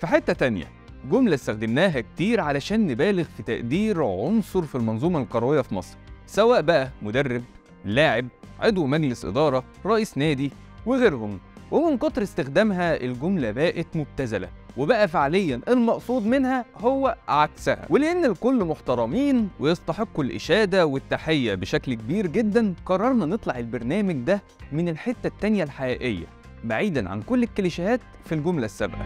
في حتة تانية جملة استخدمناها كتير علشان نبالغ في تقدير عنصر في المنظومة الكروية في مصر سواء بقى مدرب لاعب عضو مجلس إدارة رئيس نادي وغيرهم ومن كتر استخدامها الجملة بقت مبتذلة وبقى فعليا المقصود منها هو عكسها ولأن الكل محترمين ويستحقوا الإشادة والتحية بشكل كبير جدا قررنا نطلع البرنامج ده من الحتة التانية الحقيقية بعيدا عن كل الكليشيهات في الجملة السابقة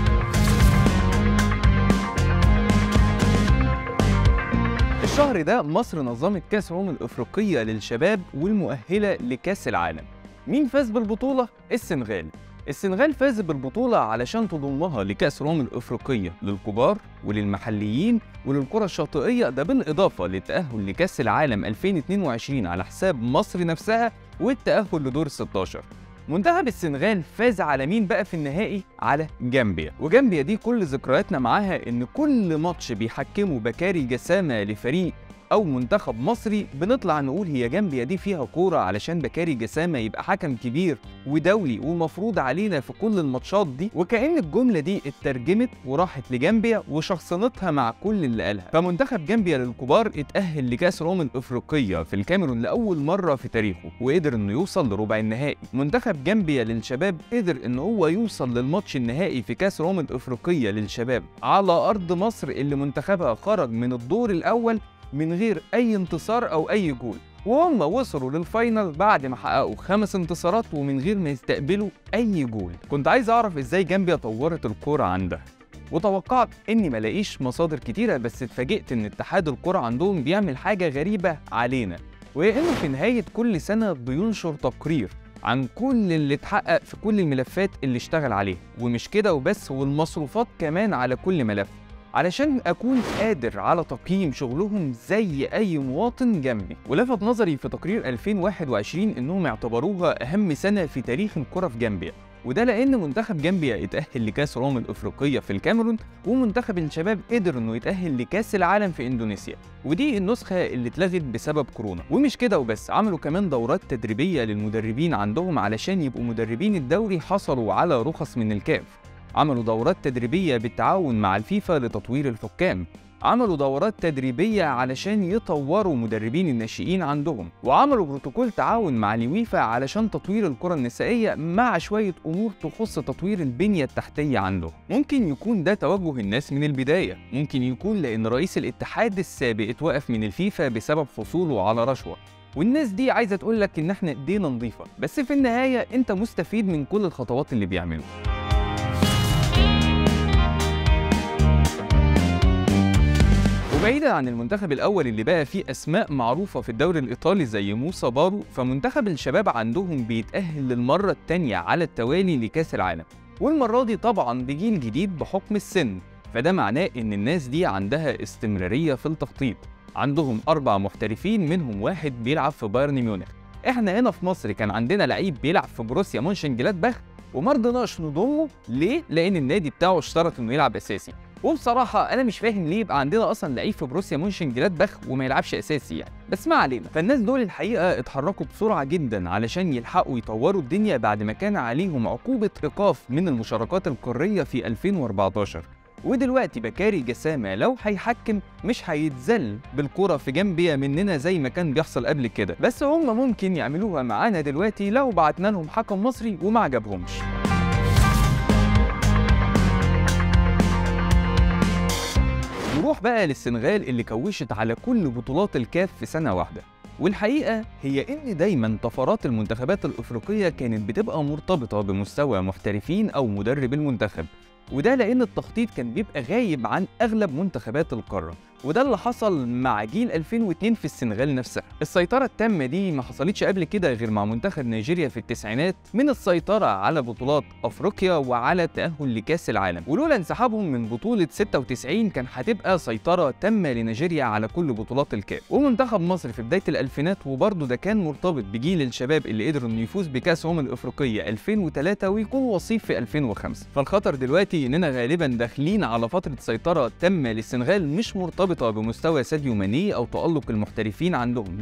الشهر ده مصر نظمت كأس الأمم الأفريقية للشباب والمؤهلة لكأس العالم مين فاز بالبطولة؟ السنغال السنغال فاز بالبطولة علشان تضمها لكأس الأمم الأفريقية للكبار وللمحليين وللكرة الشاطئية ده بالإضافة للتأهل لكأس العالم 2022 على حساب مصر نفسها والتأهل لدور 16 منتخب السنغال فاز على مين بقى في النهائي؟ على جامبيا، وجامبيا دي كل ذكرياتنا معاها إن كل ماتش بيحكمه بكاري جسامة لفريق أو منتخب مصري بنطلع نقول هي جامبيا دي فيها كورة علشان بكاري جسامة يبقى حكم كبير ودولي ومفروض علينا في كل الماتشات دي وكأن الجملة دي اترجمت وراحت لجامبيا وشخصنتها مع كل اللي قالها فمنتخب جامبيا للكبار اتأهل لكأس الأمم الأفريقية في الكاميرون لأول مرة في تاريخه وقدر إنه يوصل لربع النهائي منتخب جامبيا للشباب قدر إن هو يوصل للماتش النهائي في كأس الأمم الأفريقية للشباب على أرض مصر اللي منتخبها خرج من الدور الأول من غير أي انتصار أو أي جول وهم وصلوا للفاينل بعد ما حققوا خمس انتصارات ومن غير ما يستقبلوا أي جول كنت عايز أعرف إزاي جامبيا طورت الكرة عندها وتوقعت اني ملاقيش مصادر كتيرة بس اتفاجئت ان اتحاد الكرة عندهم بيعمل حاجة غريبة علينا وهي انه في نهاية كل سنة بينشر تقرير عن كل اللي اتحقق في كل الملفات اللي اشتغل عليها ومش كده وبس والمصروفات كمان على كل ملف علشان اكون قادر على تقييم شغلهم زي اي مواطن جنبي ولفت نظري في تقرير 2021 انهم اعتبروها اهم سنه في تاريخ الكره في جامبيا وده لان منتخب جامبيا اتاهل لكاس الامم الافريقيه في الكاميرون ومنتخب الشباب قدر انه يتاهل لكاس العالم في اندونيسيا ودي النسخه اللي اتلغت بسبب كورونا ومش كده وبس عملوا كمان دورات تدريبيه للمدربين عندهم علشان يبقوا مدربين الدوري حصلوا على رخص من الكاف عملوا دورات تدريبية بالتعاون مع الفيفا لتطوير الحكام عملوا دورات تدريبية علشان يطوروا مدربين الناشئين عندهم وعملوا بروتوكول تعاون مع اليويفا علشان تطوير الكرة النسائية مع شوية أمور تخص تطوير البنية التحتية عندهم ممكن يكون ده توجه الناس من البداية ممكن يكون لأن رئيس الاتحاد السابق اتوقف من الفيفا بسبب حصوله على رشوة والناس دي عايزة تقولك إن احنا ايدينا نظيفة بس في النهاية انت مستفيد من كل الخطوات اللي بيعملوها وبعيدا عن المنتخب الاول اللي بقى فيه اسماء معروفه في الدوري الايطالي زي موسى بارو فمنتخب الشباب عندهم بيتاهل للمره الثانيه على التوالي لكاس العالم والمره دي طبعا بجيل جديد بحكم السن فده معناه ان الناس دي عندها استمراريه في التخطيط عندهم اربع محترفين منهم واحد بيلعب في بايرن ميونخ احنا هنا في مصر كان عندنا لعيب بيلعب في بروسيا مونشن جلادباخ وما رضيناش نضمه ليه؟ لان النادي بتاعه اشترط انه يلعب اساسي وبصراحة أنا مش فاهم ليه يبقى عندنا أصلا لعيب في بروسيا مونشن جلادباخ وما يلعبش أساسي يعني، بس ما علينا، فالناس دول الحقيقة اتحركوا بسرعة جدا علشان يلحقوا يطوروا الدنيا بعد ما كان عليهم عقوبة إيقاف من المشاركات القارية في 2014 ودلوقتي بكاري جسامة لو هيحكم مش هيتذل بالكرة في جنبيا مننا زي ما كان بيحصل قبل كده بس هم ممكن يعملوها معانا دلوقتي لو بعتنا لهم حكم مصري وما عجبهمش نروح بقى للسنغال اللي كوشت على كل بطولات الكاف في سنة واحدة والحقيقة هي إن دايما طفرات المنتخبات الأفريقية كانت بتبقى مرتبطة بمستوى محترفين أو مدرب المنتخب وده لأن التخطيط كان بيبقى غايب عن أغلب منتخبات القارة وده اللي حصل مع جيل 2002 في السنغال نفسها السيطرة التامة دي ما حصلتش قبل كده غير مع منتخب نيجيريا في التسعينات من السيطرة على بطولات أفريقيا وعلى التأهل لكأس العالم ولولا انسحابهم من بطولة 96 كان هتبقى سيطرة تامة لنيجيريا على كل بطولات الكاف ومنتخب مصر في بداية الألفينات وبرضه ده كان مرتبط بجيل الشباب اللي قدروا انه يفوز بكأس أمم الأفريقية 2003 ويكون وصيف في 2005 فالخطر دلوقتي إننا غالبا داخلين على فترة سيطرة تامة للسنغال مش مرتبطة بمستوى ساديو ماني أو تألق المحترفين عندهم لا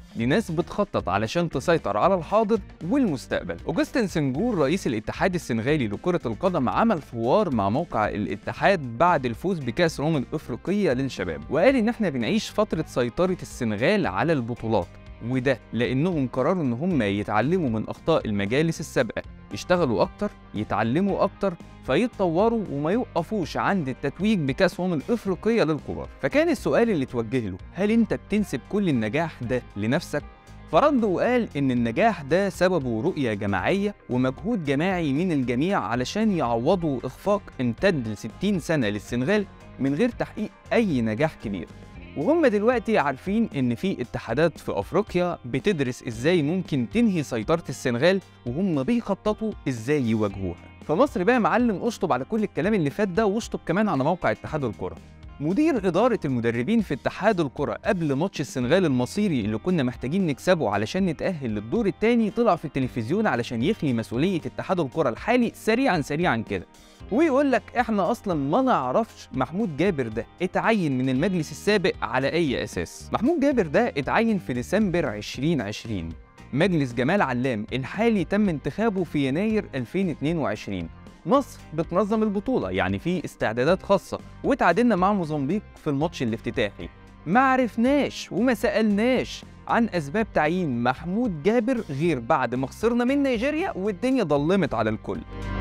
دي ناس بتخطط علشان تسيطر على الحاضر والمستقبل أوجستين سنجور رئيس الاتحاد السنغالي لكرة القدم عمل حوار مع موقع الاتحاد بعد الفوز بكأس الأمم الأفريقية للشباب وقال إن إحنا بنعيش فترة سيطرة السنغال على البطولات وده لأنهم قرروا إن هم يتعلموا من أخطاء المجالس السابقة يشتغلوا أكتر يتعلموا أكتر فيتطوروا وما يوقفوش عند التتويج بكأس أمم الإفريقية للكبار فكان السؤال اللي توجه له هل أنت بتنسب كل النجاح ده لنفسك؟ فرد وقال إن النجاح ده سببه رؤية جماعية ومجهود جماعي من الجميع علشان يعوضوا إخفاق امتد ل 60 سنة للسنغال من غير تحقيق أي نجاح كبير وهم دلوقتي عارفين ان في اتحادات في افريقيا بتدرس ازاي ممكن تنهي سيطره السنغال وهم بيخططوا ازاي يواجهوها فمصر بقى معلم اشطب على كل الكلام اللي فات ده واشطب كمان على موقع اتحاد الكره مدير إدارة المدربين في اتحاد الكرة قبل ماتش السنغال المصيري اللي كنا محتاجين نكسبه علشان نتأهل للدور الثاني طلع في التلفزيون علشان يخلي مسؤولية اتحاد الكرة الحالي سريعا سريعا كده ويقول لك احنا اصلا ما نعرفش محمود جابر ده اتعين من المجلس السابق على اي اساس محمود جابر ده اتعين في ديسمبر 2020 مجلس جمال علام الحالي تم انتخابه في يناير 2022 مصر بتنظم البطولة يعني في استعدادات خاصة وتعادلنا مع موزمبيق في الماتش الافتتاحي ما عرفناش وما سألناش عن أسباب تعيين محمود جابر غير بعد ما خسرنا من نيجيريا والدنيا ضلمت على الكل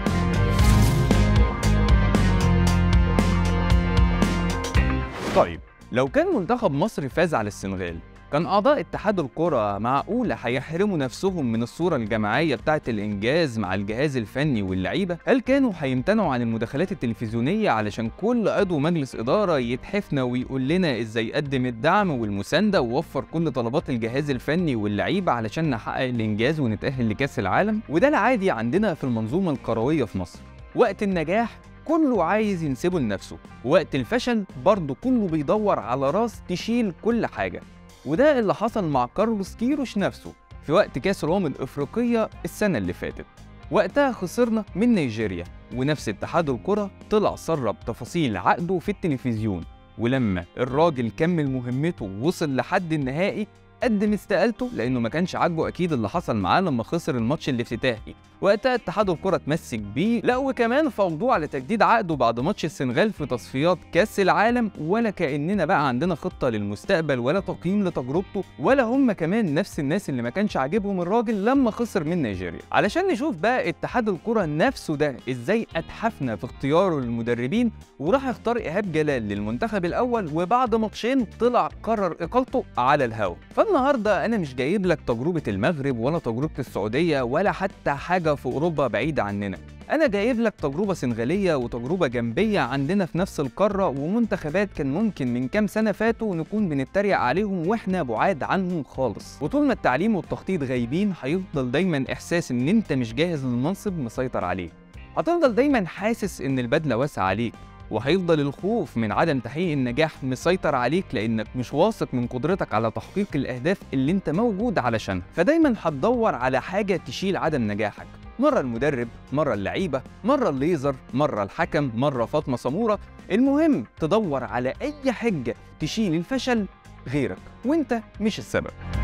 طيب لو كان منتخب مصر فاز على السنغال كان أعضاء اتحاد الكرة معقولة هيحرموا نفسهم من الصورة الجماعية بتاعة الإنجاز مع الجهاز الفني واللعيبة؟ هل كانوا هيمتنعوا عن المداخلات التلفزيونية علشان كل عضو مجلس إدارة يتحفنا ويقول لنا إزاي يقدم الدعم والمساندة ووفر كل طلبات الجهاز الفني واللعيبة علشان نحقق الإنجاز ونتأهل لكأس العالم؟ وده العادي عندنا في المنظومة الكروية في مصر. وقت النجاح كله عايز ينسبه لنفسه وقت الفشل برضه كله بيدور على راس تشيل كل حاجة وده اللي حصل مع كارلوس كيروش نفسه في وقت كاس الأمم الإفريقية السنة اللي فاتت وقتها خسرنا من نيجيريا ونفس اتحاد الكرة طلع سرب تفاصيل عقده في التلفزيون ولما الراجل كمل مهمته ووصل لحد النهائي قدم استقالته لانه ما كانش عاجبه اكيد اللي حصل معاه لما خسر الماتش الافتتاحي وقتها اتحاد الكره اتمسك بيه لا وكمان فوضوه على تجديد عقده بعد ماتش السنغال في تصفيات كاس العالم ولا كاننا بقى عندنا خطه للمستقبل ولا تقييم لتجربته ولا هم كمان نفس الناس اللي ما كانش عاجبهم الراجل لما خسر من نيجيريا علشان نشوف بقى اتحاد الكره نفسه ده ازاي اتحفنا في اختياره للمدربين وراح يختار ايهاب جلال للمنتخب الاول وبعد ماتشين طلع قرر اقالته على الهوا فالنهارده انا مش جايب لك تجربه المغرب ولا تجربه السعوديه ولا حتى حاجه في اوروبا بعيده عننا انا جايب لك تجربه سنغاليه وتجربه جنبيه عندنا في نفس القاره ومنتخبات كان ممكن من كام سنه فاتوا نكون بنتريق عليهم واحنا بعاد عنهم خالص وطول ما التعليم والتخطيط غايبين هيفضل دايما احساس ان انت مش جاهز للمنصب مسيطر عليه هتفضل دايما حاسس ان البدله واسعه عليك وهيفضل الخوف من عدم تحقيق النجاح مسيطر عليك لانك مش واثق من قدرتك على تحقيق الاهداف اللي انت موجود علشانها فدايما هتدور على حاجه تشيل عدم نجاحك مرة المدرب، مرة اللعيبة، مرة الليزر، مرة الحكم، مرة فاطمة سمورة، المهم تدور على أي حجة تشيل الفشل غيرك وانت مش السبب